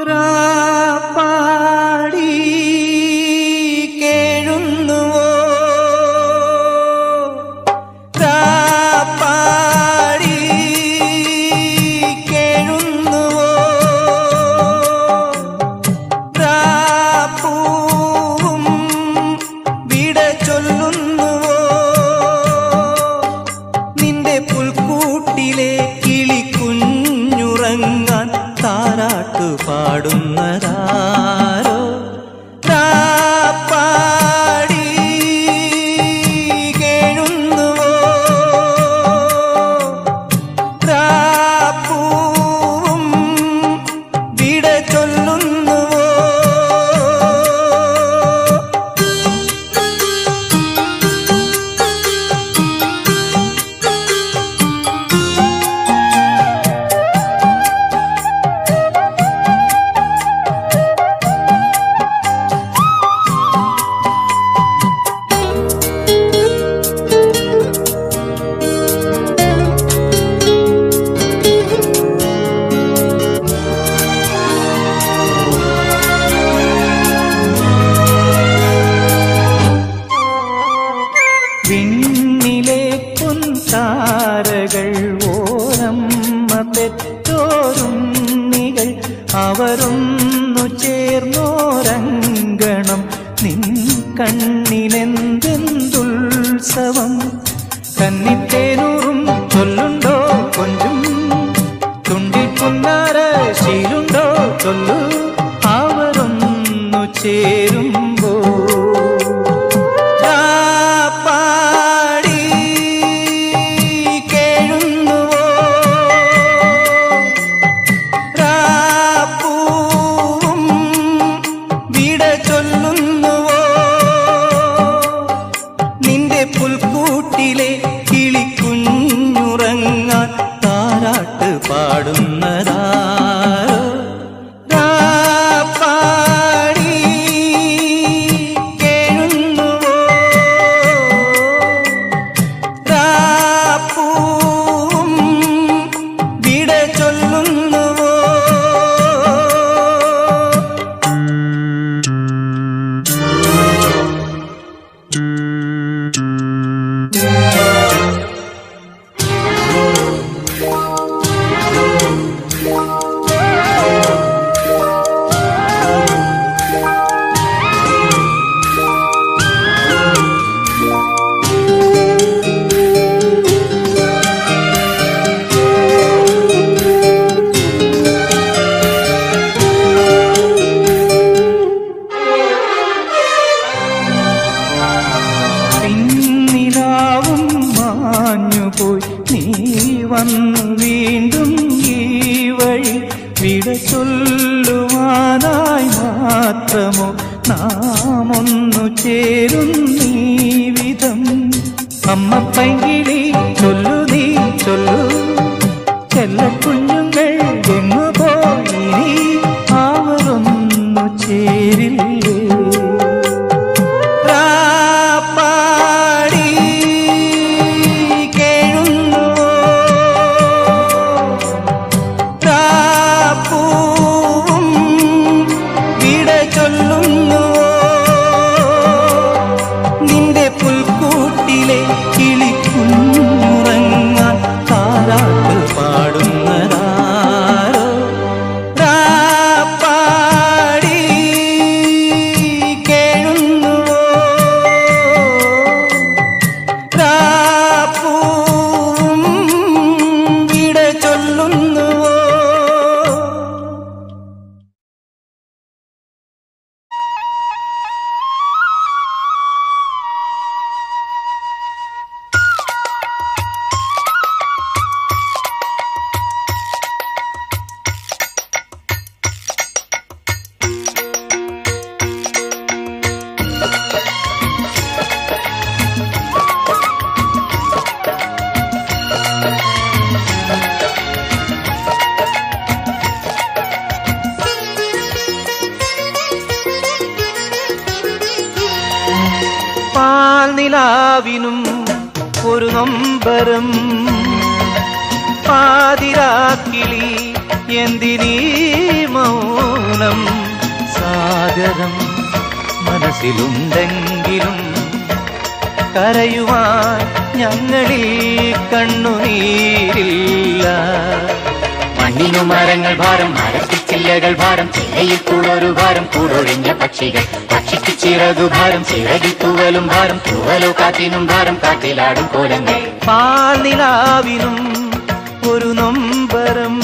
രാപ്പാടി കേഴുന്നുവോ രാപ്പാടി കേഴുന്നുവോ രാപ്പൂവും വിട ചൊല്ലുന്നുവോ നിന്റെ പുൽക്കൂട്ടിലെ കിളി കുഞ്ഞുറങ്ങാൻ താരാട്ട് പാടുന്നതാരോ രാപ്പാടി കേഴുന്നുവോ രാപ്പൂവും വിട ചൊല്ലുന്നുവോ വിണ്ണിലെ പൊൻതാരകൾ ഓരമ്മ പെറ്റോരുണ്ണികൾ അവരൊന്നു ചേർന്നോരങ്കണം നിൻ കണ്ണിലെന്തെന്തുത്സവം കന്നിത്തേനൂറും ചൊല്ലുണ്ടോ കൊഞ്ചും തുണ്ടിൽ പുന്നാര ശീലുണ്ടോ ചൊല്ലു അവരൊന്നു ചേരുമ്പോ രാപ്പാടി കേഴുന്നുവോ രാപ്പൂവും വിട ചൊല്ലുന്നുവോ നിന്റെ പുൽക്കൂട്ടിലെ കിളിക്കുഞ്ഞുറങ്ങാൻ താരാട്ട് പാടുന്നതാരോ രാപ്പാടി കേഴുന്നുവോ രാപ്പൂവും വിട ചൊല്ലുന്നുവോ പിന്നിലാവും മാഞ്ഞുപോയി നീ വന്നു വീണ്ടും ഈ വഴി വിട ചൊല്ലുവാനായി മാത്രമോ നാം ഒന്നു ചേരും നീ വിധം അമ്മ പൈകിളി ചൊല്ലു നീ ചൊല്ലു ചെല്ലക്കുഞ്ഞുങ്ങൾ എങ്ങു പോയി നീ അവരൊന്നു ചേരില്ലേ രാപ്പാടി കേഴുന്നുവോ രാപ്പൂവും വിട ചൊല്ലുന്നുവോ നിന്റെ പുൽക്കൂട്ടിലെ കിളിക്കുഞ്ഞുറങ്ങാൻ താരാട്ട് പാടുന്നതാരോ രാപ്പാടി കേഴുന്നുവോ രാപ്പൂവും വിട ചൊല്ലുന്നുവോ പാൽനിലാവിനും ഒരു നൊമ്പരം പാതിരാക്കിളി എന്തിനീ മൗനം സാഗരം മനസ്സിലുണ്ടെങ്കിലും കരയുവാൻ ഞങ്ങളിൽ കണ്ണുനീരില്ല മണ്ണിനു മരങ്ങൾ ഭാരം മരത്തിൽ ചില്ലകൾ ഭാരം ചില്ലയിൽ കൂടൊരു ഭാരം കൂടൊഴിഞ്ഞ പക്ഷികൾ പക്ഷിക്ക് ചിറകു ഭാരം ചിറകിൽ തൂവലും ഭാരം തൂവലോ കാറ്റിനും ഭാരം കാറ്റിലാടും കോലങ്ങൾ പാൽനിലാവിനും ഒരു നൊമ്പരം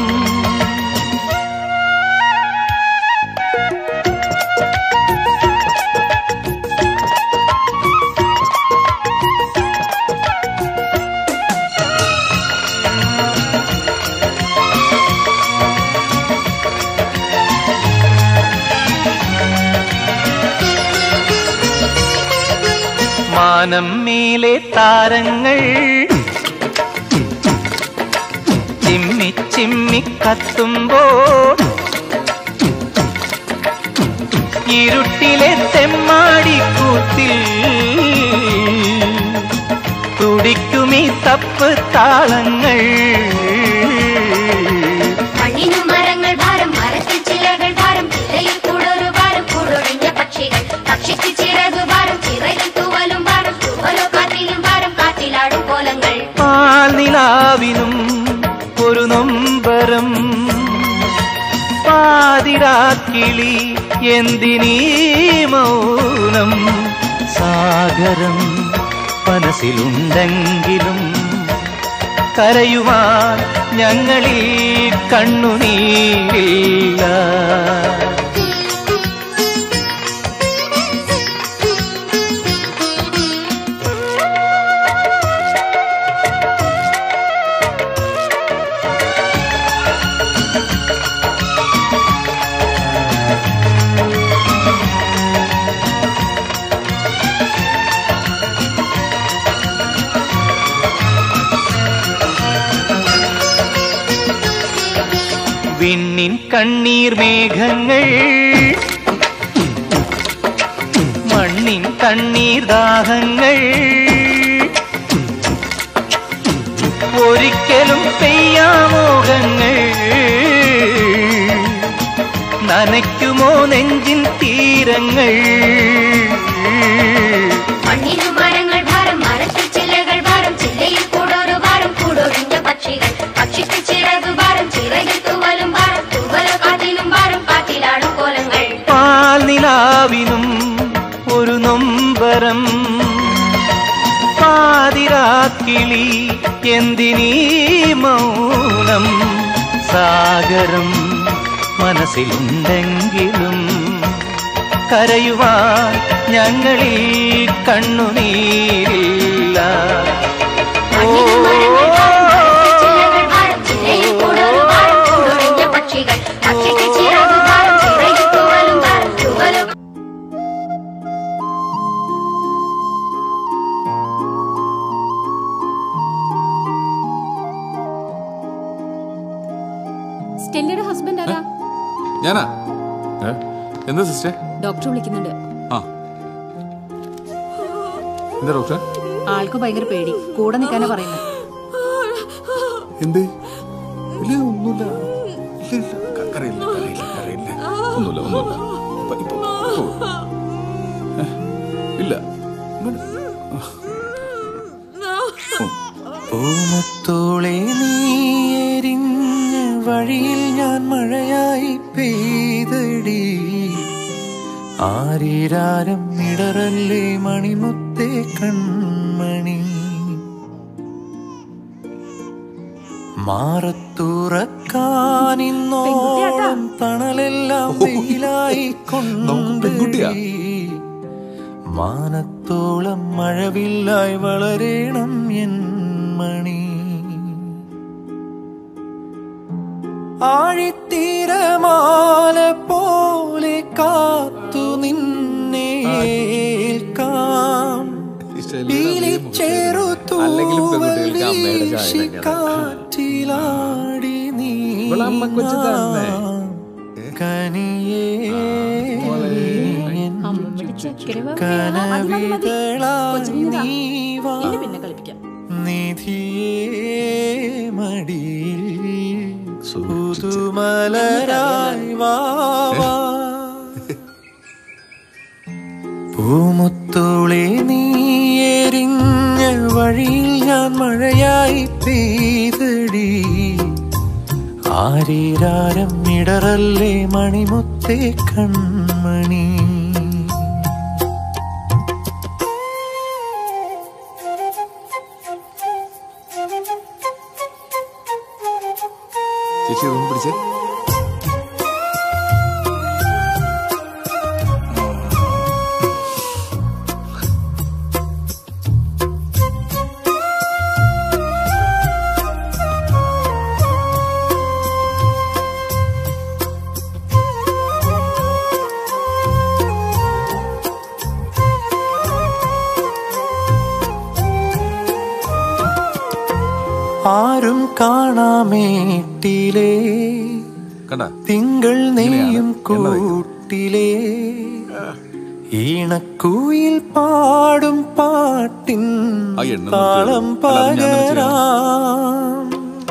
മാനം മേലെ താരങ്ങൾ ചിമ്മി ചിമ്മി കത്തുമ്പോൾ ഇരുട്ടിലെ തെമ്മാടിക്കൂത്തിൽ തുടിക്കുമീ തപ്പ് താളങ്ങൾ മണ്ണിനു മരങ്ങൾ ഭാരം മരത്തിൽ ചിലകൾ ഭാരം ചില്ലയിൽ കൂടൊരു ഭാരം കൂടൊഴിഞ്ഞ പക്ഷികൾ പക്ഷിക്ക് ചിറകു ഭാരം ചിറകിൽ തൂവലും ഭാരം തൂവലോ കാറ്റിലും ഭാരം കാറ്റിലാടും കോലങ്ങൾ പാൽനിലാവിനും ഒരു നൊമ്പരം പാതിരാക്കിളി എന്തിനീ മൗനം സാഗരം മനസ്സിലുണ്ടെങ്കിലും കരയുവാൻ ഞങ്ങളിൽ കണ്ണുനീരില്ല വിണ്ണിൻ കണ്ണീർ മേഘങ്ങൾ മണ്ണിൻ കണ്ണീർ ദാഹങ്ങൾ ഒരിക്കലും പെയ്യാമോഹങ്ങൾ നനയ്ക്കുമോ നെഞ്ചിൻ തീരങ്ങൾ മണ്ണിനു മരങ്ങൾ ഭാരം മരത്തിൽ ചില്ലകൾ ഭാരം ചില്ലയിൽ കൂടൊരു ഭാരം കൂടൊഴിഞ്ഞ പക്ഷികൾ പക്ഷിക്ക് ചിറകു ഭാരം ചിറകിൽ തൂവലും ഭാരം തൂവലോ കാറ്റിലും ഭാരം കാറ്റിലാടും കോലങ്ങൾ പാൽനിലാവിനും ഒരു നൊമ്പരം പാതിരാക്കിളി എന്തിനീ മൗനം സാഗരം മനസ്സിലുണ്ടെങ്കിലും കരയുവാൻ ഞങ്ങളിൽ കണ്ണുനീരില്ല മണ്ണിനു മരങ്ങൾ ഭാരം മരത്തിൽ ചില്ലകൾ ഭാരം ചില്ലയിൽ കൂടൊരു ഭാരം കൂടൊഴിഞ്ഞ പക്ഷികൾ പക്ഷിക്ക് ചിറകു ഭാരം ചിറകിൽ തൂവലും ഭാരം തൂവലോ സ്റ്റെല്ലയുടെ ഹസ്ബൻഡ് ആരാ ഞാനാ ഏ? എന്താ സിസ്റ്റർ ഡോക്ടർ വിളിക്കുന്നുണ്ട് ആ എന്താ ഡോക്ടർ ആൾക്ക് ഭയങ്കര പേടി കൂടെ നിൽക്കാനാ പറയുന്നത് എന്ത് ഇല്ല ഒന്നുമില്ല ഇല്ല ഇല്ല ക- കരയില്ല കരയില്ല കരയില്ല ഒന്നുമില്ല ഒന്നുമില്ല ഇപ്പൊ ഇപ്പൊ ഇപ്പൊ. ഏ? ഇല്ല ഇങ്ങോട്ട്. പൂമുത്തോളെ നീ എരിഞ്ഞ വഴിയിൽ ഞാൻ മഴയായി പെയ്തടി ആരിരാരം ഇടറല്ലേ മണിമുത്തേ കൺമണി മാറത്തുറക്കാനിന്നോളം തണലെല്ലാം വെയിലായി നമുക്ക് പെൺകുട്ടിയാ? കൊണ്ടേ മാനത്തോളം മഴവില്ലായി വളരേണം എൻ മണി ആഴിത്തീരമാല പോലെ കാത്തു നിന്നെ ഏൽക്കാം അല്ലെങ്കിലും പെൺകുട്ടികൾക്ക് അമ്മയുടെ ചായ തന്നെയാണ്. കാറ്റിലാടി നീ ഇവളെ അമ്മക്കൊച്ചു തന്നെ. കനിയേ അമ്മമ്മയുടെ ചക്കര കനവികളായി നീ വാ പിന്നെ കളിപ്പിക്കാം നിധിയേ മടിയിൽ പുതുമലരായി വാവാ പൂമുത്തോളെ നീ എരിഞ്ഞ വഴിയിൽ ഞാൻ മഴയായി പെയ്തടി ആരീരാരം ഇടറല്ലേ മണിമുത്തേ കൺമണി ചേച്ചി ഒന്ന് പിടിച്ചേ ആരും കാണാമേട്ടിലേ കണ്ട തിങ്കൾ നെയ്യും ഇങ്ങനെയാണ് എണ്ണ കൂട്ടിലേ ഈണക്കൂയിൽ പാടും പാട്ടിൻ ആ എണ്ണ നിർത്തി താളം വെക്ക്. അല്ലാതെ ഞാൻ തന്നെ പകരാം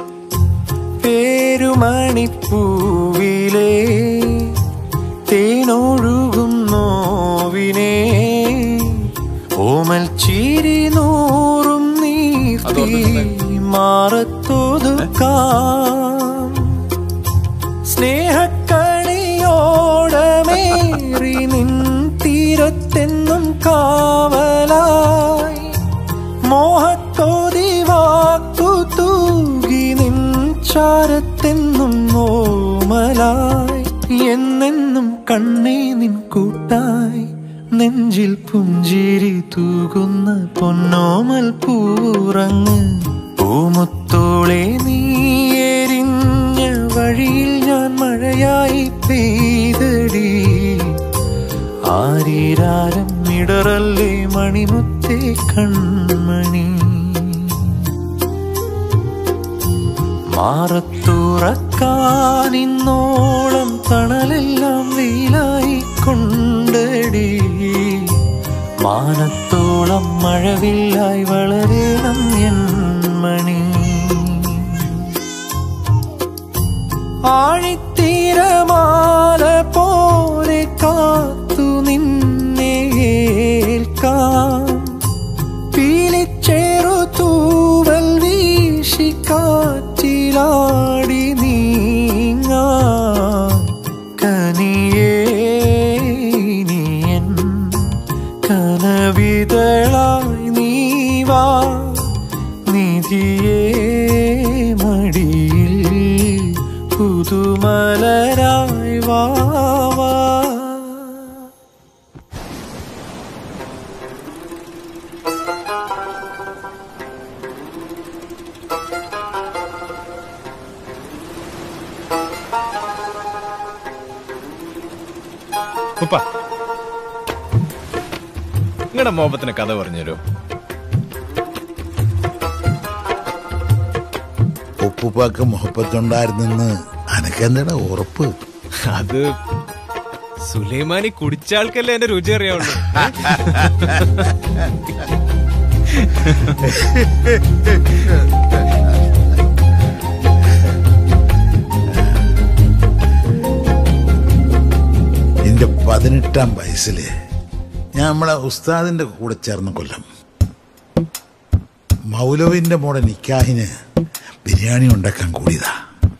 പേരുമണിപ്പൂവിലേ തേനൊഴുകും നോവിനെ ഓമൽ ചിരി നൂറും നീർത്തി മാറത്തൊതുക്കാം സ്നേഹക്കളിയോടമേറി നിൻ തീരത്തെന്നും കാവലായി മോഹത്തോതി വാക്കു തൂകി നിൻ ചാരത്തെന്നും ഓമലായി എന്നെന്നും കണ്ണേ നിൻ കൂട്ടായി നെഞ്ചിൽ പുഞ്ചിരി തൂകുന്ന പൊന്നോമൽ പൂറങ്ങ് പൂമുത്തോളെ നീ എരിഞ്ഞ വഴിയിൽ ഞാൻ മഴയായി പെയ്തടി ആരീരാരം ഇടറല്ലേ മണിമുത്തേ കൺമണി മാറത്തുറക്കാനിന്നോളം തണലെല്ലാം വെയിലായി കൊണ്ടടി മാനത്തോളം മഴവില്ലായി വളരണം എൻ മണി ആഴിത്തീരമാല പോലെ കാത്തു നിന്നെ ഏൽക്കാം പീലിച്ചേറു തൂവൽ വീശി കാറ്റിലാടി നീങ്ങാം കനിയേ നീയൻ കനവിതളായി നീവാ നിധിയേ മടിയിൽ പുതുമലരായി വാവാ ഉപ്പ നിങ്ങളുടെ മോപത്തിന് കഥ പറഞ്ഞുതരോ ഉപ്പുപ്പാക്ക് മുഹപ്പത്തുണ്ടായിരുന്നെന്ന് അനക്കെന്താടാ ഉറപ്പ് അത് സുലൈമാനി കുടിച്ച ആൾക്കല്ലേ എന്റെ രുചി അറിയാവുള്ളൂ എന്റെ പതിനെട്ടാം വയസ്സില് ഞാൻ നമ്മളെ ഉസ്താദിന്റെ കൂടെ ചേർന്ന കൊല്ലം മൗലവിന്റെ മോടെ നിക്കാഹിന് ബിരിയാണി ഉണ്ടാക്കാൻ കൂടിയതാ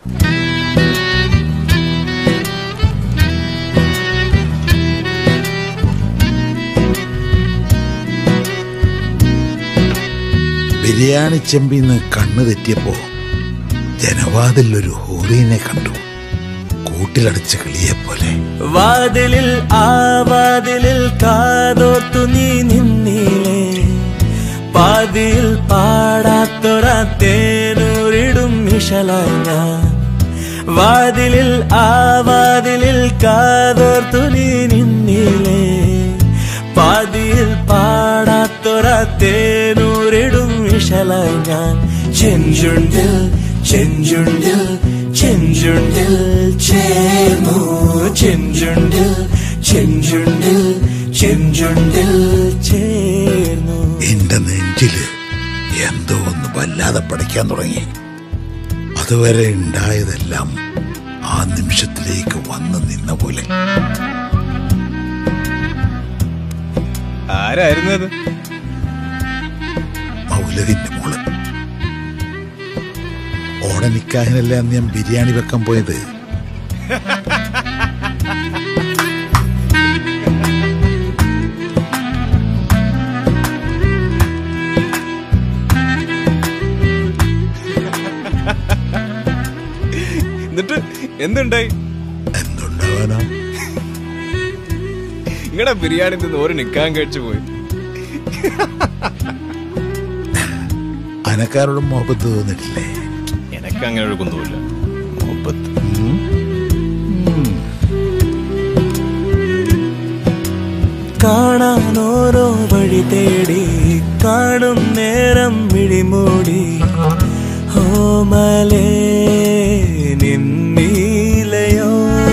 ബിരിയാണി ചെമ്പിന്ന് കണ്ണു തെറ്റിയപ്പോ ജനവാതിൽ ഒരു ഹൂറീനെ കണ്ടു കൂട്ടിലടച്ച കിളിയെപ്പോലെ വാതിലിൽ ആ വാതിലിൽ കാതോർത്തു നീ നിന്നില്ലേ പാതിയിൽ പാടാത്തൊര തേനൂരിടും മിഷലായി ഞാൻ വാതിലിൽ ആ വാതിലിൽ കാതോർത്തു നീ നിന്നില്ലേ പാതിയിൽ പാടാത്തൊര തേനൂരിടും മിഷലായി ഞാൻ ചെഞ്ചുണ്ടിൽ ചെഞ്ചുണ്ടിൽ ചെഞ്ചുണ്ടിൽ ചേർന്നു ചെഞ്ചുണ്ടിൽ ചെഞ്ചുണ്ടിൽ ചെഞ്ചുണ്ടിൽ ചേർന്നു എന്റെ നെഞ്ചില് എന്തോ ഒന്ന് വല്ലാതെ പടയ്ക്കാൻ തുടങ്ങി അതുവരെ ഉണ്ടായതെല്ലാം ആ നിമിഷത്തിലേക്ക് വന്നു നിന്ന പോലെ ആരായിരുന്നു അത് മൗലവിന്റെ മോള് ഓടനിക്കാഹിനല്ലേ അന്ന് ഞാൻ ബിരിയാണി വെക്കാൻ പോയത് എന്നിട്ട് എന്തുണ്ടായി എന്തുണ്ടാവാനോ നിങ്ങളുടെ ബിരിയാണി നിന്ന് ഒരു നിക്കാൻ കഴിച്ചു പോയി അനക്കാരോടും മുഹബത്ത് തോന്നിട്ടില്ലേ എനക്ക് അങ്ങനെ ഒരു കുന്തമില്ല മുഹബത്ത് കാണാൻ ഓരോ വഴി തേടി കാണും നേരം മിഴിമൂടി ഓമലേ നിന്നീലയോ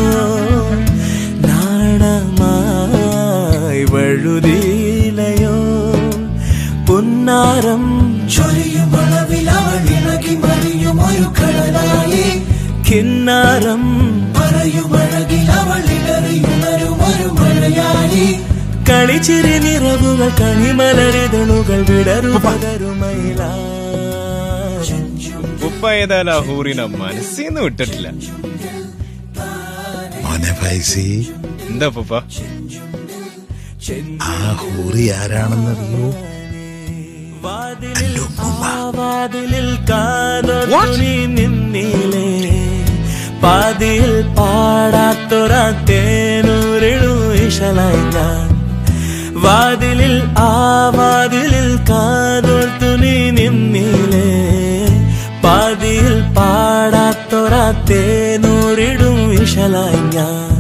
നാണമായി വഴുതീലയോ പുന്നാരം ചൊരിയുമളവിൽ അവൾ ഇളകി മറിയും ഒരു കടലായി കിന്നാരം പറയുമഴകിൽ അവൾ ഇടറിയുണരും ഒരു മഴയായി കളിച്ചിരി നിറവുകൾ കണിമലരിതളുകൾ വിടരു പകരുമയില ഉപ്പ ഏതായാലും ആ ഹൂറിനെ മനസ്സിന്ന് വിട്ടിട്ടില്ല മോനെ ഫൈസി എന്താ ഉപ്പ ആ ഹൂറി ആരാണെന്നറിയോ വാതിലിൽ ആ വാതിലിൽ കാലൊതുങ്ങി നിന്നിലേ പാതിയിൽ പാടാത്തൊര തേനൂരിടു ഇശലായി ഞാൻ വാതിലിൽ ആ വാതിലിൽ കാതോർത്തു നീ നിന്നിലേ പാതിയിൽ പാടാത്തൊര തേനൂരിടും ഇശലായി ഞാൻ